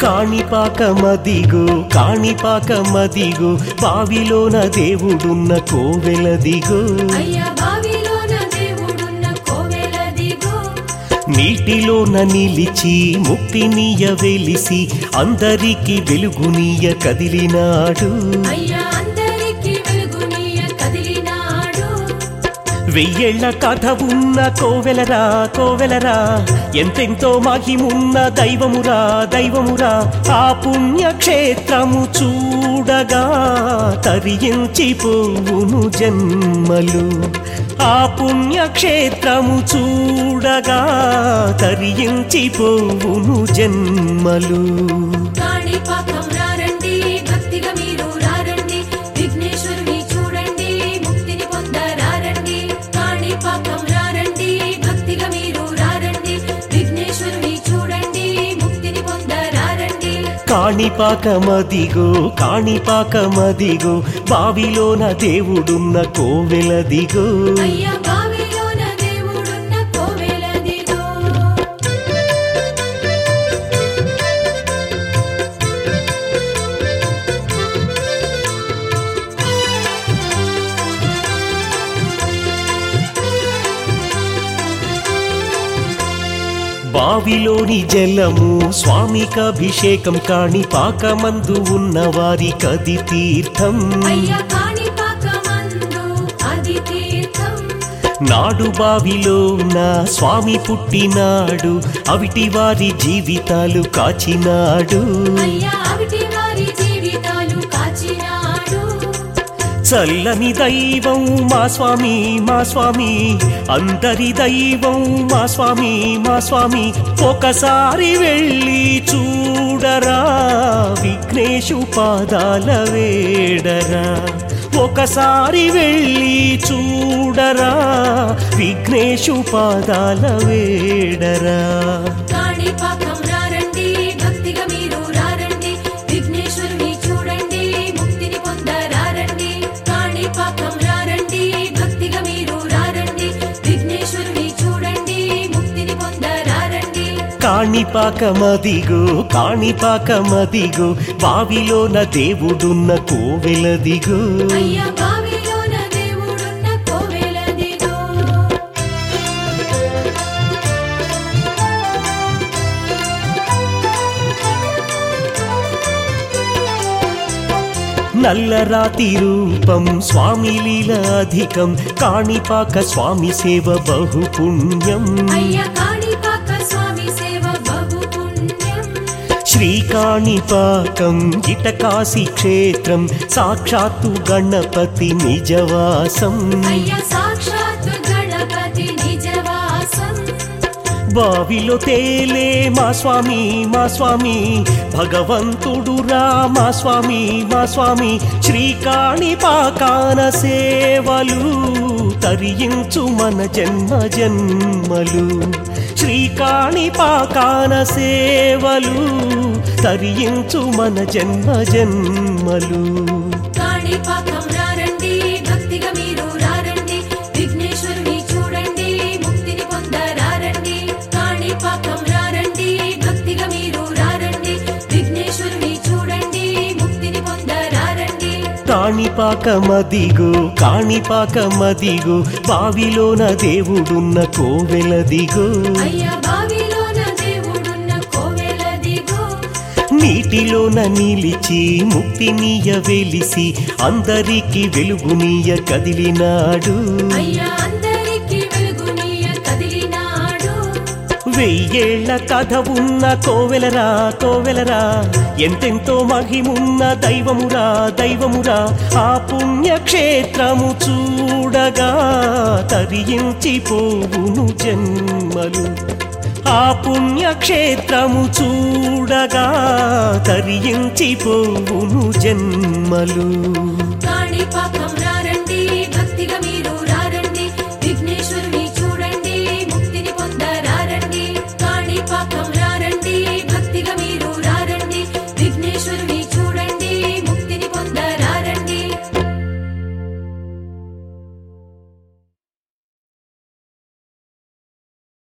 కాణిపాకమదిగో కాణిపాకమదిగో బావిలోన దేవుడున్న కోవెలదిగో అయ్యా బావిలోన దేవుడున్న కోవెలదిగో నీటిలోన నిలిచి ముక్తినీయ వెలిసి అందరికి వెలుగునీయ కదిలినాడు అయ్యా అందరికి వెలుగునీయ కదిలినాడు వెయ్యేళ్ల కథ ఉన్న కోవెలరా కోవెలరా ఎంతెంతో మహిమున్న దైవమురా దైవమురా ఆ పుణ్యక్షేత్రము చూడగా తరించిపోవును జన్మలు ఆ పుణ్యక్షేత్రము చూడగా తరించిపోవును జన్మలు కాణిపాకం రారండి భక్తిగా మీరు రారండి విఘ్నేశ్వరుని చూడండి ముక్తిని పొందరారండి కాణిపాకం రారండి భక్తిగా మీరు రారండి విఘ్నేశ్వరుని చూడండి ముక్తిని పొందరారండి కాణిపాకమదిగో కాణిపాకమదిగో బావిలోన దేవుడున్న కోవెలదిగో అయ్యా బావిలోన దేవుడున్న కోవెలదిగో బావిలోని జలము స్వామికభిషేకం కాణిపాకమందు ఉన్న వారి కది తీర్థం అయ్యా కాణిపాకమందు అది తీర్థం నాడు బావిలో నా స్వామి పుట్టినాడు అవిటి వారి జీవితాలు కాచినాడు అయ్యా అవిటి వారి జీవితాలు కాచినాడు చల్లని దైవం మా స్వామి మా స్వామి అందరి దైవం మా స్వామి మా స్వామి ఒకసారి వెళ్ళి చూడరా విఘ్నేశు పాదాల వేడరా ఒకసారి వెళ్ళి చూడరా విఘ్నేశు పాదాల వేడరా కాణిపాకం రారండి భక్తిగా మీరు రారండి విఘ్నేశ్వరుని చూడండి ముక్తిని పొందరారండి కాణిపాకం రారండి భక్తిగా మీరు రారండి విఘ్నేశ్వరుని చూడండి ముక్తిని పొందరారండి కాణిపాకమదిగో కాణిపాకమదిగో బావిలోన దేవుడున్న కోవెలదిగో అయ్యా బావిలోన దేవుడున్న కోవెలదిగో నల్లరాతి రూపం స్వామి లీల అధికం కాణిపాక స్వామి సేవ బహు పుణ్యం అయ్యా కాణిపాక స్వామి సేవ బహు పుణ్యం శ్రీకాణిపాకం ఇటకాశి క్షేత్రం సాక్షాత్తు గణపతి నిజవాసం అయ్యా సాక్షాత్ గణపతి నిజవాసం బావిలో తేలే మా స్వామి మా స్వామి భగవంతుడురా మా స్వామి మా స్వామి శ్రీకాణిపాకాన సేవలు తరించు మన జన్మ జన్మలు శ్రీకాణిపాకాన సేవలు తరించు మన జన్మ జన్మలు కాణిపాకం రారండి భక్తిగా మీరు రారండి విఘ్నేశ్వరుని చూడండి ముక్తిని పొందరారండి కాణిపాకం రారండి భక్తిగా మీరు రారండి విఘ్నేశ్వరుని చూడండి ముక్తిని పొందరారండి కాణిపాకమదిగో కాణిపాకమదిగో బావిలోన దేవుడున్న కోవెలదిగో అయ్యా బావిలోన దేవుడున్న కోవెలదిగో నీటిలోన నిలిచి ముక్తినీయ వెలిసి అందరికి వెలుగునీయ కదిలినాడు అయ్యా అందరికి వెలుగునీయ కదిలినాడు వెయ్యేళ్ల కథ ఉన్న కోవెలరా కోవెలరా ఎంతెంతో మహిమున్న దైవమురా దైవమురా ఆ పుణ్యక్షేత్రము చూడగా తరించిపోవును జన్మలు ఆ పుణ్యక్షేత్రము చూడగా తరించిపోవును జన్మలు కాణిపాక